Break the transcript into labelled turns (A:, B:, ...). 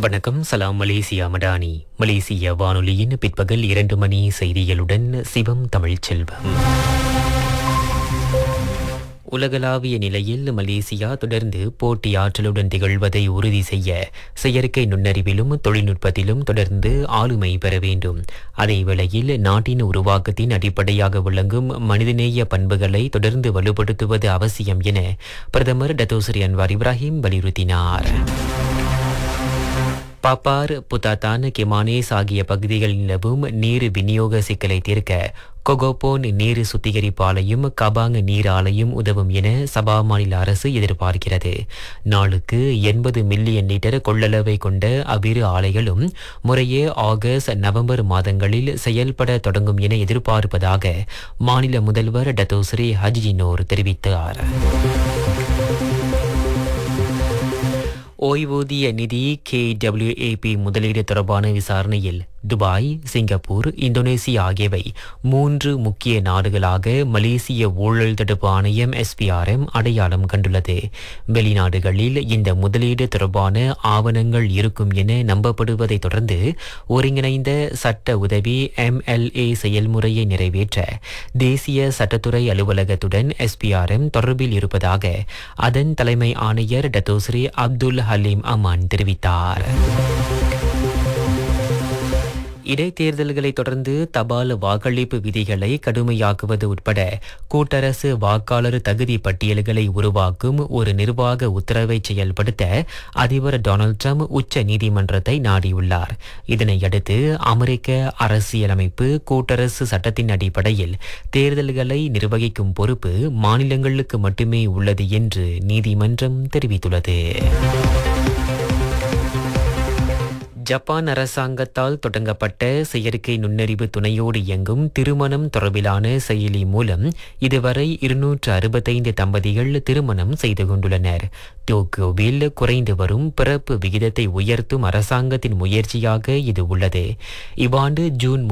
A: வணக்கம் சலாம் மலேசியா மடானி மலேசிய வானொலியின் பிற்பகல் இரண்டு மணி செய்திகளுடன் சிவம் தமிழ்ச் செல்வம் உலகளாவிய நிலையில் மலேசியா தொடர்ந்து போட்டி ஆற்றலுடன் திகழ்வதை உறுதி செய்ய செயற்கை நுண்ணறிவிலும் தொழில்நுட்பத்திலும் தொடர்ந்து ஆளுமை பெற வேண்டும் அதே வேளையில் நாட்டின் உருவாக்கத்தின் அடிப்படையாக விளங்கும் மனிதநேய பண்புகளை தொடர்ந்து வலுப்படுத்துவது அவசியம் என பிரதமர் டத்தோஸ்ரீ அன்வார் இப்ராஹிம் வலியுறுத்தினார் பாப்பார் புத்தாத்தான் கிமானேஸ் ஆகிய பகுதிகளில் நிலவும் நீர் விநியோக சிக்கலை தீர்க்க கொகோபோன் நீர் சுத்திகரிப்பு ஆலையும் கபாங் நீர் ஆலையும் உதவும் என சபா மாநில அரசு எதிர்பார்க்கிறது நாளுக்கு எண்பது மில்லியன் லிட்டர் கொள்ளளவை கொண்ட அவ்விரு ஆலைகளும் முறையே ஆகஸ்ட் நவம்பர் மாதங்களில் செயல்பட தொடங்கும் என எதிர்பார்ப்பதாக மாநில முதல்வர் டத்தோஸ்ரீ ஹஜினோர் தெரிவித்தார் ஓய்வூதிய நிதி கேடபிள்யூஏபி முதலீடு தொடர்பான விசாரணையில் துபாய் சிங்கப்பூர் இந்தோனேசியா ஆகியவை மூன்று முக்கிய நாடுகளாக மலேசிய ஊழல் தடுப்பு ஆணையம் எஸ்பிஆர்எம் அடையாளம் கண்டுள்ளது வெளிநாடுகளில் இந்த முதலீடு தொடர்பான ஆவணங்கள் இருக்கும் என நம்பப்படுவதை தொடர்ந்து ஒருங்கிணைந்த சட்ட உதவி எம்எல்ஏ செயல்முறையை நிறைவேற்ற தேசிய சட்டத்துறை அலுவலகத்துடன் எஸ்பிஆர்எம் தொடர்பில் இருப்பதாக அதன் தலைமை ஆணையர் டத்தோஸ்ரீ அப்துல் ஹலீம் அமான் தெரிவித்தார் இடைத்தேர்தல்களை தொடர்ந்து தபால் வாக்களிப்பு விதிகளை கடுமையாக்குவது உட்பட கூட்டரசு வாக்காளர் தகுதி பட்டியல்களை உருவாக்கும் ஒரு நிர்வாக உத்தரவை செயல்படுத்த அதிபர் டொனால்ட் ட்ரம்ப் உச்ச நீதிமன்றத்தை நாடியுள்ளார் இதனையடுத்து அமெரிக்க அரசியலமைப்பு கூட்டரசு சட்டத்தின் அடிப்படையில் தேர்தல்களை நிர்வகிக்கும் பொறுப்பு மாநிலங்களுக்கு மட்டுமே உள்ளது என்று நீதிமன்றம் தெரிவித்துள்ளது ஜப்பான் அரசாங்கத்தால் தொடங்கப்பட்ட செயற்கை நுண்ணறிவு துணையோடு இயங்கும் திருமணம் தொடர்பிலான செயலி மூலம் இதுவரை இருநூற்று அறுபத்தைந்து தம்பதிகள் திருமணம் செய்து கொண்டுள்ளனர் டோக்கியோவில் குறைந்து வரும் பிறப்பு விகிதத்தை உயர்த்தும் அரசாங்கத்தின் முயற்சியாக இது உள்ளது இவ்வாண்டு ஜூன்